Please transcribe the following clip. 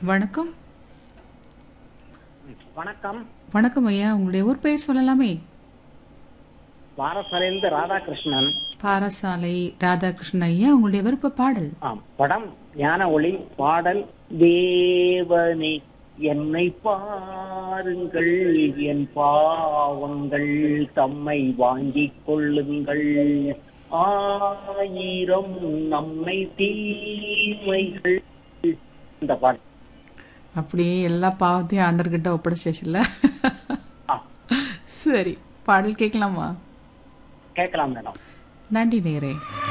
வணக்கம் வணக்கம் வணக்கம் ஐயா உங்களுடைய ஊர் பெயர் சொல்லலாமே வாரசாலையிலிருந்து ராதாகிருஷ்ணன் பாரசாலை ராதாகிருஷ்ணன் ஐயா உங்களுடைய விருப்ப பாடல் ஆம் படம் ஞான ஒளி பாடல் தேவனே என்னை பாருங்கள் என் பாவங்கள் தம்மை வாங்கிக் கொள்ளுங்கள் ஆயிரம் நம்மை தீமைகள் இந்த பாடல் அப்படியே எல்லா பாவத்தையும் ஆண்டர்கிட்ட ஒப்படைச்சிச்சுல ஆ, சரி பாடல் கேட்கலாமா கேட்கலாம் மேடம் நன்றி நேரே